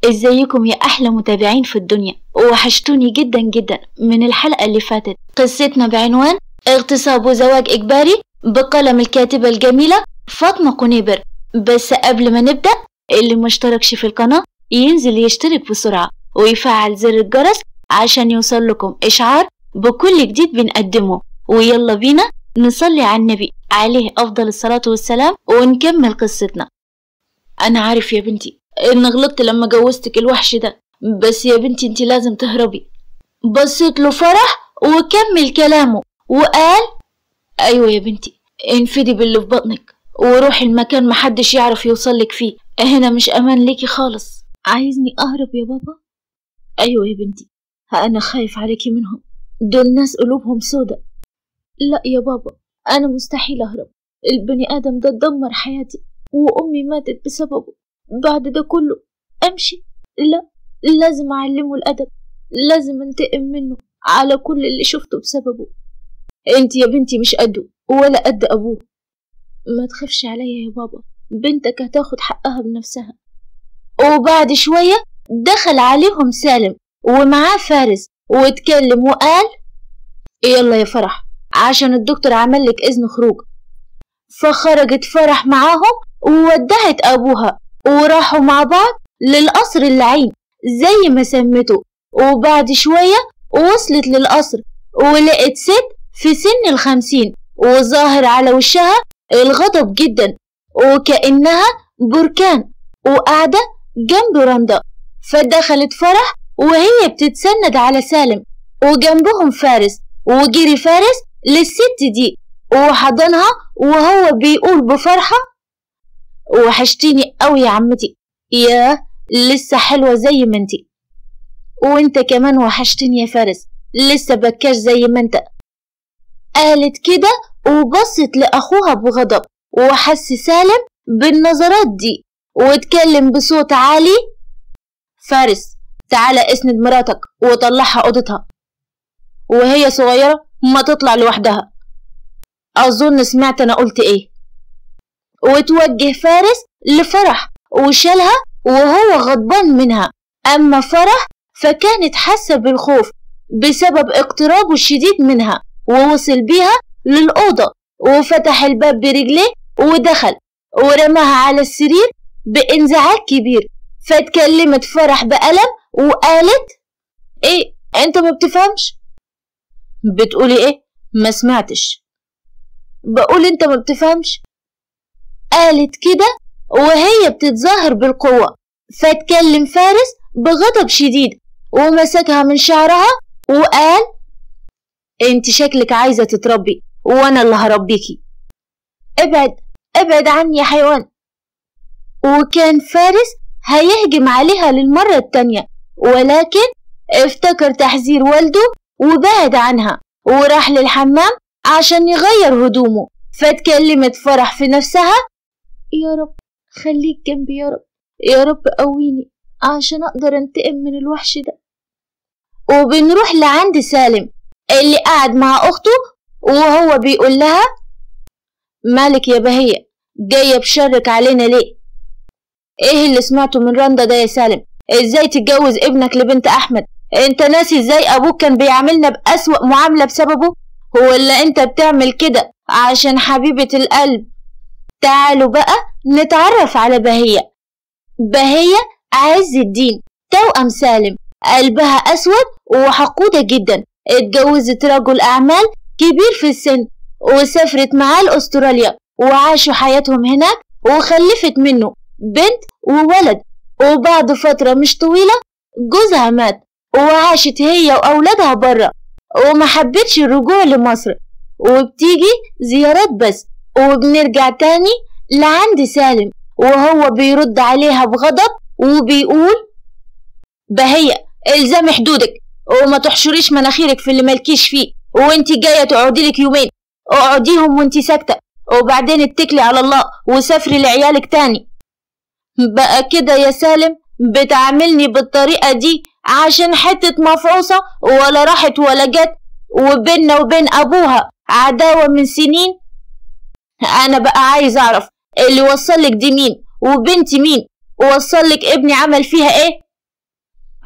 ازيكم يا احلى متابعين في الدنيا وحشتوني جدا جدا من الحلقة اللي فاتت قصتنا بعنوان اغتصاب وزواج اجباري بقلم الكاتبة الجميلة فاطمة قنيبر بس قبل ما نبدأ اللي مشتركش في القناة ينزل يشترك بسرعة ويفعل زر الجرس عشان يوصل لكم إشعار بكل جديد بنقدمه ويلا بينا نصلي على النبي عليه أفضل الصلاة والسلام ونكمل قصتنا أنا عارف يا بنتي إن غلطت لما جوزتك الوحش ده بس يا بنتي انتي لازم تهربي بصيت له فرح وكمل كلامه وقال أيوة يا بنتي انفدي باللي في بطنك وروحي المكان محدش يعرف يوصلك فيه هنا مش أمان ليكي خالص عايزني أهرب يا بابا؟ أيوة يا بنتي أنا خايف عليكي منهم دول ناس قلوبهم سودة لا يا بابا أنا مستحيل أهرب البني آدم ده دمر حياتي وأمي ماتت بسببه بعد ده كله أمشي لا لازم أعلمه الأدب لازم أنتقم منه على كل اللي شفته بسببه انت يا بنتي مش قده ولا قد أبوه ما تخافش عليا يا بابا بنتك هتاخد حقها بنفسها وبعد شوية دخل عليهم سالم ومعاه فارس واتكلم وقال يلا يا فرح عشان الدكتور عمل لك إذن خروج فخرجت فرح معاهم وودعت أبوها وراحوا مع بعض للقصر اللعين زي ما سمته وبعد شوية وصلت للقصر ولقت ست في سن الخمسين وظاهر على وشها الغضب جدا وكأنها بركان وقاعدة جنب رندا فدخلت فرح وهي بتتسند على سالم وجنبهم فارس وجري فارس للست دي وحضنها وهو بيقول بفرحة وحشتيني قوي يا عمتي ياه لسه حلوة زي ما انتي وانت كمان وحشتني يا فارس لسه بكاش زي ما انت قالت كده وبصت لأخوها بغضب وحس سالم بالنظرات دي واتكلم بصوت عالي فارس تعالى اسند مراتك وطلعها أوضتها وهي صغيرة ما تطلع لوحدها أظن سمعت أنا قلت إيه وتوجه فارس لفرح وشالها وهو غضبان منها أما فرح فكانت حاسة بالخوف بسبب اقترابه الشديد منها ووصل بيها للأوضة وفتح الباب برجليه ودخل ورماها على السرير بانزعاج كبير فاتكلمت فرح بألم وقالت ايه انت ما بتفهمش بتقولي ايه ما سمعتش بقول انت ما بتفهمش قالت كده وهي بتتظاهر بالقوة فاتكلم فارس بغضب شديد ومسكها من شعرها وقال انت شكلك عايزة تتربي وانا اللي هربيكي ابعد ابعد عني يا حيوان وكان فارس هيهجم عليها للمرة التانية ولكن افتكر تحذير والده وبعد عنها وراح للحمام عشان يغير هدومه فاتكلمت فرح في نفسها يا رب خليك جنبي يا رب يا رب قويني عشان اقدر انتقم من الوحش ده وبنروح لعند سالم اللي قاعد مع اخته وهو بيقول لها مالك يا بهية جاية بشرك علينا ليه ايه اللي سمعته من رندا ده يا سالم ازاي تتجوز ابنك لبنت احمد انت ناسي ازاي ابوك كان بيعاملنا بأسوأ معاملة بسببه هو اللي انت بتعمل كده عشان حبيبة القلب تعالوا بقى نتعرف على بهية بهية عز الدين توأم سالم قلبها أسود وحقودة جدا اتجوزت رجل أعمال كبير في السن وسافرت معاه لأستراليا وعاشوا حياتهم هناك وخلفت منه بنت وولد وبعد فترة مش طويلة جوزها مات وعاشت هي وأولادها برا وما حبتش الرجوع لمصر وبتيجي زيارات بس وبنرجع تاني لعند سالم وهو بيرد عليها بغضب وبيقول بهية الزمي حدودك وما تحشريش مناخيرك في اللي مالكيش فيه وانتي جاية تقعدي لك يومين اقعديهم وانتي ساكتة وبعدين اتكلي على الله وسافري لعيالك تاني بقى كده يا سالم بتعاملني بالطريقة دي عشان حتة مفعوصة ولا راحت ولا جت وبيننا وبين أبوها عداوة من سنين أنا بقى عايز أعرف اللي وصلك دي مين وبنتي مين ووصلك ابني عمل فيها إيه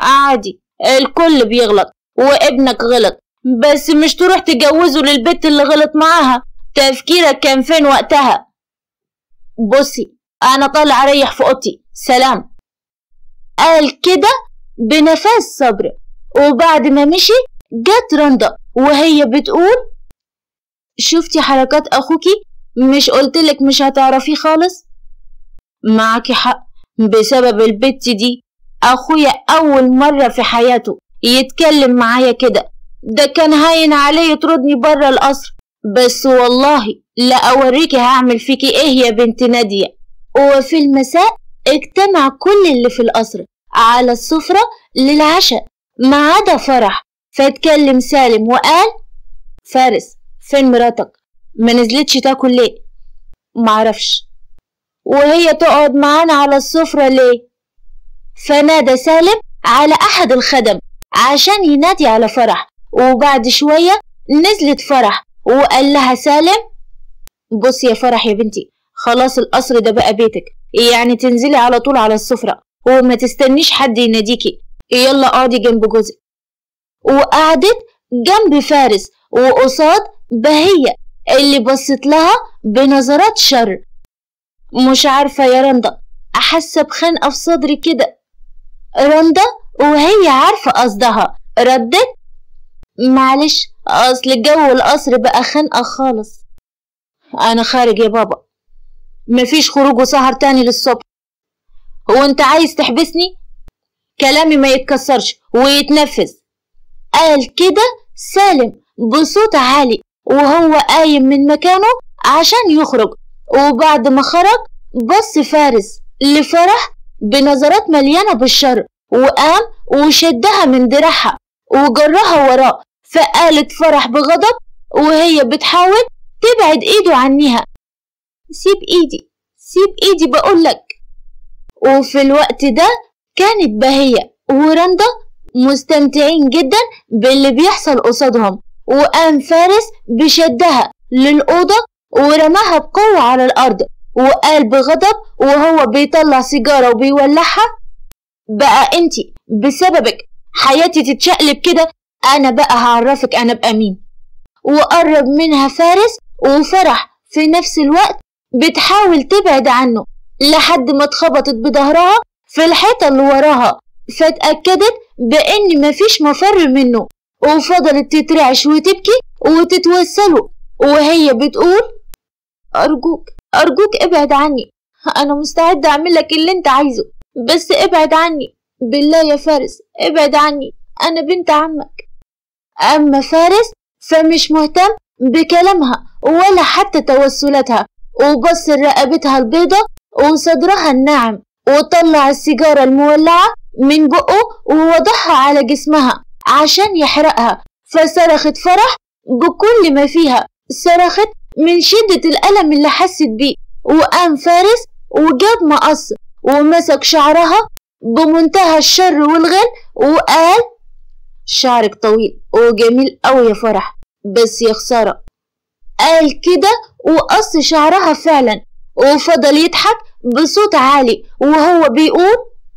عادي الكل بيغلط وابنك غلط بس مش تروح تجوزه للبت اللي غلط معاها تفكيرك كان فين وقتها بصي انا طالع اريح في اوضتي سلام قال كده بنفس صبر وبعد ما مشي جت رندا وهي بتقول شفتي حركات اخوكي مش قلتلك مش هتعرفيه خالص معاكي حق بسبب البت دي اخويا اول مرة في حياته يتكلم معايا كده ده كان هاين عليه يطردني برا القصر بس والله لا اوريكي هعمل فيكي ايه يا بنت نادية وفي المساء اجتمع كل اللي في القصر على السفرة للعشاء ما عدا فرح فاتكلم سالم وقال فارس فين مراتك ما نزلتش تاكل ليه معرفش وهي تقعد معانا على السفرة ليه فنادى سالم على أحد الخدم عشان ينادي على فرح وبعد شوية نزلت فرح وقال لها سالم بصي يا فرح يا بنتي خلاص القصر ده بقى بيتك يعني تنزلي على طول على السفرة وما تستنيش حد يناديكي يلا اقعدي جنب جوزك وقعدت جنب فارس وقصاد بهية اللي بصت لها بنظرات شر مش عارفة يا رندا أحس بخنقة في صدري كده رندا وهي عارفة قصدها ردت معلش أصل جو القصر بقى خنقة خالص أنا خارج يا بابا مفيش خروج وسهر تاني للصبح هو أنت عايز تحبسني؟ كلامي ما يتكسرش ويتنفذ قال كده سالم بصوت عالي وهو قايم من مكانه عشان يخرج وبعد ما خرج بص فارس لفرح بنظرات مليانة بالشر وقام وشدها من دراعها وجرها وراه فقالت فرح بغضب وهي بتحاول تبعد ايده عنيها سيب ايدي سيب ايدي بقولك وفي الوقت ده كانت بهية ورندا مستمتعين جدا باللي بيحصل قصادهم وقام فارس بشدها للأوضة ورماها بقوة على الأرض وقال بغضب وهو بيطلع سيجارة وبيولعها بقى انتي بسببك حياتي تتشقلب كده أنا بقى هعرفك أنا بقى مين وقرب منها فارس وفرح في نفس الوقت بتحاول تبعد عنه لحد ما اتخبطت بظهرها في الحيطة اللي وراها فاتأكدت بإن مفيش مفر منه وفضلت تترعش وتبكي وتتوسله وهي بتقول أرجوك أرجوك ابعد عني أنا مستعدة أعمل لك اللي أنت عايزه بس ابعد عني بالله يا فارس ابعد عني أنا بنت عمك أما فارس فمش مهتم بكلامها ولا حتى توسلاتها وبص رقبتها البيضة وصدرها الناعم وطلع السيجارة المولعة من بقه ووضعها على جسمها عشان يحرقها فصرخت فرح بكل ما فيها صرخت من شدة الألم اللي حست بيه وقام فارس وجاب مقص ومسك شعرها بمنتهى الشر والغل وقال شعرك طويل وجميل أوي يا فرح بس يا خسارة قال كده وقص شعرها فعلا وفضل يضحك بصوت عالي وهو بيقول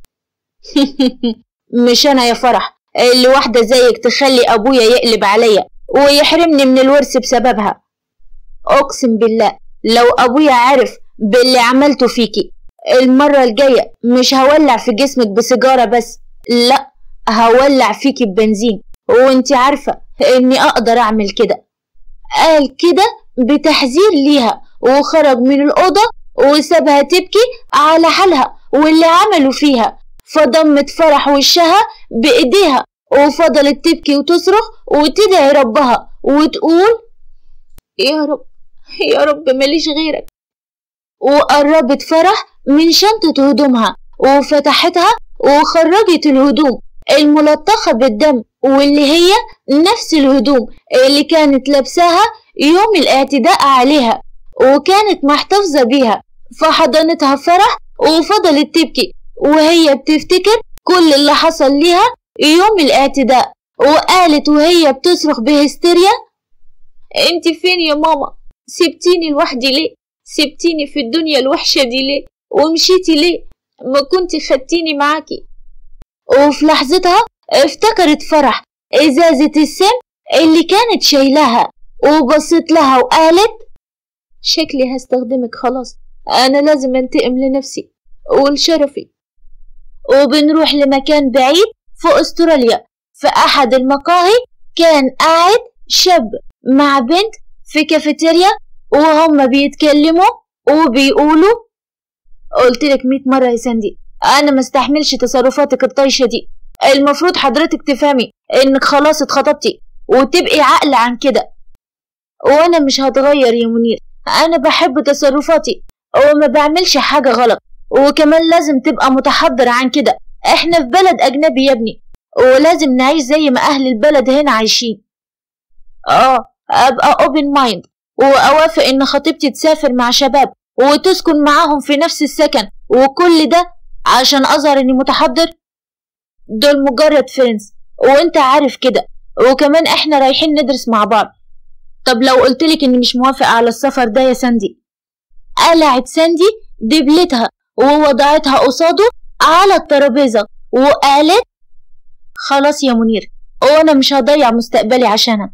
مش أنا يا فرح اللي واحدة زيك تخلي أبويا يقلب عليا ويحرمني من الورث بسببها أقسم بالله لو أبويا عرف باللي عملته فيكي المرة الجاية مش هولع في جسمك بسيجارة بس لأ هولع فيكي ببنزين وانتي عارفة اني اقدر اعمل كده قال كده بتحذير ليها وخرج من الأوضة وسابها تبكي على حالها واللي عملوا فيها فضمت فرح وشها بإيديها وفضلت تبكي وتصرخ وتدعي ربها وتقول يا رب يا رب ماليش غيرك وقربت فرح من شنطة هدومها وفتحتها وخرجت الهدوم الملطخة بالدم واللي هي نفس الهدوم اللي كانت لابساها يوم الاعتداء عليها وكانت محتفظة بيها فحضنتها فرح وفضلت تبكي وهي بتفتكر كل اللي حصل ليها يوم الاعتداء وقالت وهي بتصرخ بهستيريا انت فين يا ماما سبتيني لوحدي ليه سبتيني في الدنيا الوحشة دي ليه ومشيتي ليه ما كنت خدتيني معاكي وفي لحظتها افتكرت فرح إزازة السم اللي كانت شايلاها وبصت لها وقالت شكلي هستخدمك خلاص أنا لازم أنتقم لنفسي ولشرفي وبنروح لمكان بعيد في أستراليا في أحد المقاهي كان قاعد شاب مع بنت في كافيتيريا وهم بيتكلموا وبيقولوا قلت لك مية مرة يا ساندي أنا مستحملش تصرفاتك الطايشة دي المفروض حضرتك تفهمي إنك خلاص اتخطبتي وتبقي عقل عن كده وأنا مش هتغير يا منير أنا بحب تصرفاتي وما بعملش حاجة غلط وكمان لازم تبقى متحضر عن كده احنا في بلد أجنبي يا ابني ولازم نعيش زي ما أهل البلد هنا عايشين اه أبقى open mind وأوافق إن خطيبتي تسافر مع شباب وتسكن معاهم في نفس السكن وكل ده عشان أظهر إني متحضر دول مجرد فريندز وانت عارف كده وكمان احنا رايحين ندرس مع بعض طب لو قلتلك اني مش موافقة على السفر ده يا ساندي قلعت ساندي دبلتها ووضعتها قصاده على الترابيزة وقالت خلاص يا منير وانا مش هضيع مستقبلي عشانك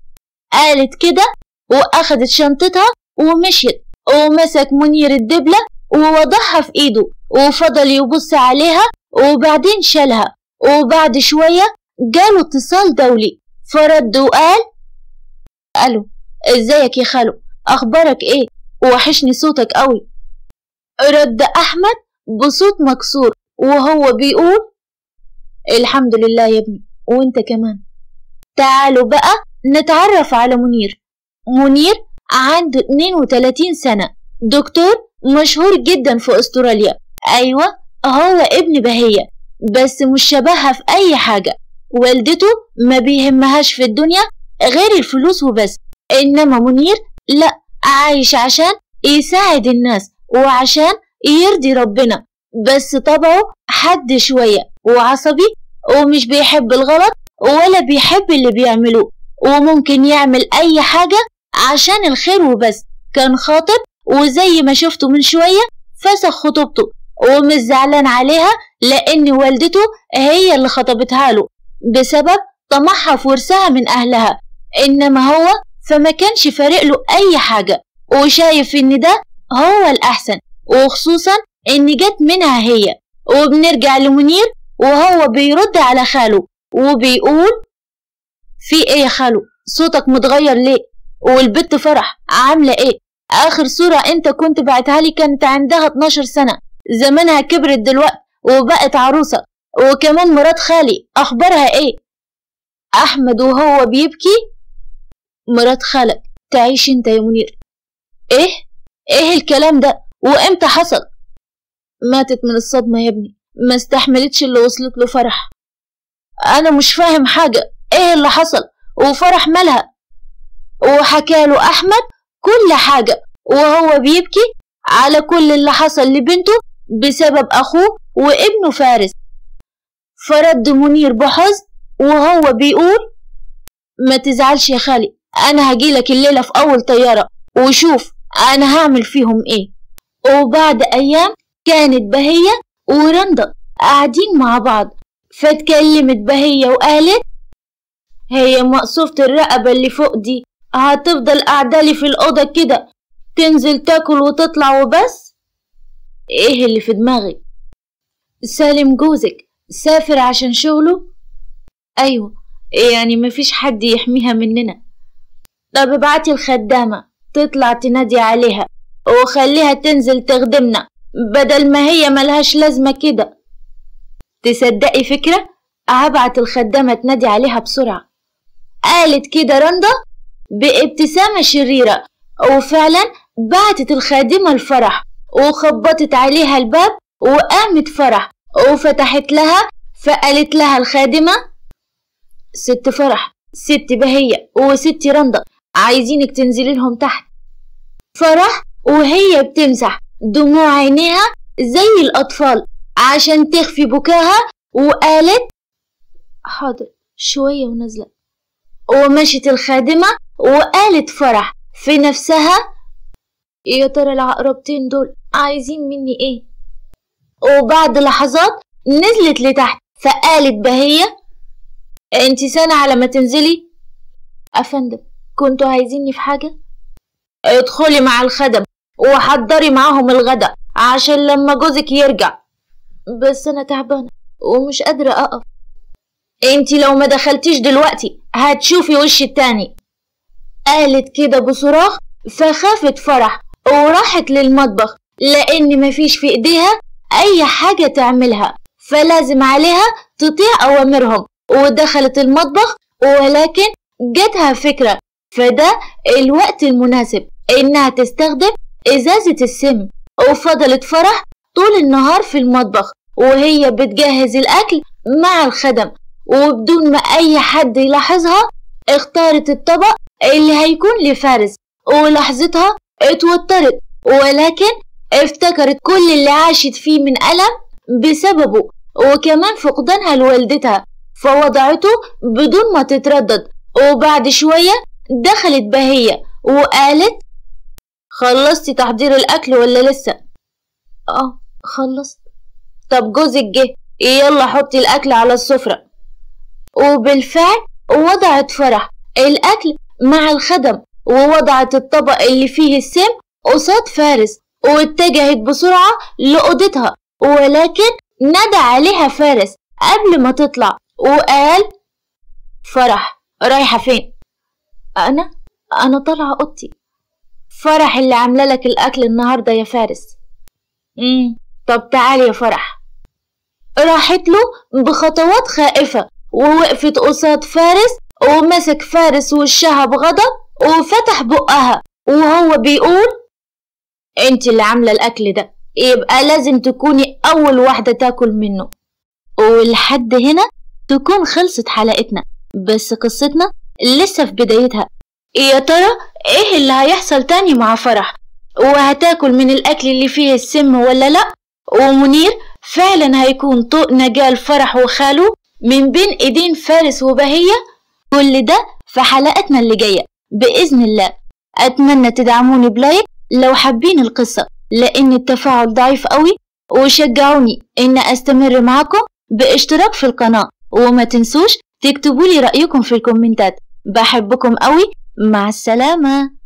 قالت كده واخدت شنطتها ومشيت ومسك منير الدبلة ووضعها في ايده وفضل يبص عليها وبعدين شالها وبعد شوية جاله اتصال دولي فرد وقال ألو ازيك يا خالو أخبارك ايه وحشني صوتك قوي رد أحمد بصوت مكسور وهو بيقول الحمد لله يا ابني وانت كمان تعالوا بقى نتعرف على منير منير عنده 32 سنة دكتور مشهور جدا في استراليا ايوه هو ابن بهية بس مش شبهها في اي حاجة والدته ما بيهمهاش في الدنيا غير الفلوس وبس انما منير لا عايش عشان يساعد الناس وعشان يرضي ربنا بس طبعه حد شوية وعصبي ومش بيحب الغلط ولا بيحب اللي بيعملوه وممكن يعمل أي حاجة عشان الخير وبس كان خاطب وزي ما شفته من شوية فسخ خطوبته ومش زعلان عليها لأن والدته هي اللي خطبتها له بسبب طمعها في ورثها من أهلها إنما هو فما كانش فارق له أي حاجة وشايف إن ده هو الأحسن وخصوصا إن جت منها هي وبنرجع لمنير وهو بيرد على خاله وبيقول في ايه يا خالو صوتك متغير ليه والبت فرح عاملة ايه اخر صورة انت كنت بعتها لي كانت عندها 12 سنة زمانها كبرت دلوقتي وبقت عروسة وكمان مرات خالي اخبارها ايه احمد وهو بيبكي مرات خالك تعيش انت يا منير ايه ايه الكلام ده وامتى حصل ماتت من الصدمة يا ابني ما استحملتش اللي وصلت له فرح انا مش فاهم حاجة ايه اللي حصل وفرح مالها وحكى له احمد كل حاجة وهو بيبكي على كل اللي حصل لبنته بسبب اخوه وابنه فارس فرد منير بحزن وهو بيقول ما تزعلش يا خالي انا هجيلك الليلة في اول طيارة وشوف انا هعمل فيهم ايه وبعد ايام كانت بهية ورندا قاعدين مع بعض فاتكلمت بهية وقالت هي مقصوفة الرقبة اللي فوق دي هتفضل قاعدة لي في الأوضة كده تنزل تاكل وتطلع وبس ايه اللي في دماغك سالم جوزك سافر عشان شغله ايوه يعني مفيش حد يحميها مننا طب ابعتي الخدامة تطلع تنادي عليها وخليها تنزل تخدمنا بدل ما هي ملهاش لازمة كده تصدقي فكرة هبعت الخدامة تنادي عليها بسرعة قالت كده رندا بابتسامة شريرة وفعلا بعتت الخادمة الفرح وخبطت عليها الباب وقامت فرح وفتحت لها فقالت لها الخادمة ست فرح ست بهية وست رندا عايزينك تنزلي لهم تحت فرح وهي بتمسح دموع عينيها زي الأطفال عشان تخفي بكاها وقالت حاضر شوية ونزلت ومشت الخادمة وقالت فرح في نفسها يا ترى العقربتين دول عايزين مني ايه وبعد لحظات نزلت لتحت فقالت بهية انت سنة على ما تنزلي أفندم كنتوا عايزيني في حاجة ادخلي مع الخدم وحضري معاهم الغداء عشان لما جوزك يرجع بس أنا تعبانة ومش قادرة أقف انت لو ما دخلتيش دلوقتي هتشوفي وش التاني قالت كده بصراخ فخافت فرح وراحت للمطبخ لأن مفيش في إيديها أي حاجة تعملها فلازم عليها تطيع أوامرهم ودخلت المطبخ ولكن جاتها فكرة فده الوقت المناسب إنها تستخدم إزازة السم وفضلت فرح طول النهار في المطبخ وهي بتجهز الأكل مع الخدم وبدون ما أي حد يلاحظها اختارت الطبق اللي هيكون لفارس ولحظتها اتوترت ولكن افتكرت كل اللي عاشت فيه من ألم بسببه وكمان فقدانها لوالدتها فوضعته بدون ما تتردد وبعد شوية دخلت بهية وقالت خلصتي تحضير الأكل ولا لسه؟ اه خلصت طب جوزك جه يلا حطي الأكل على السفرة وبالفعل وضعت فرح الأكل مع الخدم ووضعت الطبق اللي فيه السم قصاد فارس واتجهت بسرعة لأوضتها ولكن نادى عليها فارس قبل ما تطلع وقال فرح رايحة فين؟ أنا؟ أنا طالعة أوضتي فرح اللي عاملة لك الأكل النهاردة يا فارس مم. طب تعالي يا فرح راحت له بخطوات خائفة ووقفت قصاد فارس ومسك فارس وشها بغضب وفتح بقها وهو بيقول انت اللي عاملة الأكل ده يبقى لازم تكوني أول واحدة تاكل منه ولحد هنا تكون خلصت حلقتنا بس قصتنا لسه في بدايتها يا ترى ايه اللي هيحصل تاني مع فرح وهتاكل من الأكل اللي فيه السم ولا لأ ومنير فعلا هيكون طوق نجاة الفرح وخاله من بين ايدين فارس وبهية كل ده في حلقتنا اللي جاية بإذن الله أتمنى تدعموني بلايك لو حابين القصة لأن التفاعل ضعيف قوي وشجعوني إن أستمر معكم باشتراك في القناة وما تنسوش تكتبوا لي رأيكم في الكومنتات بحبكم قوي مع السلامة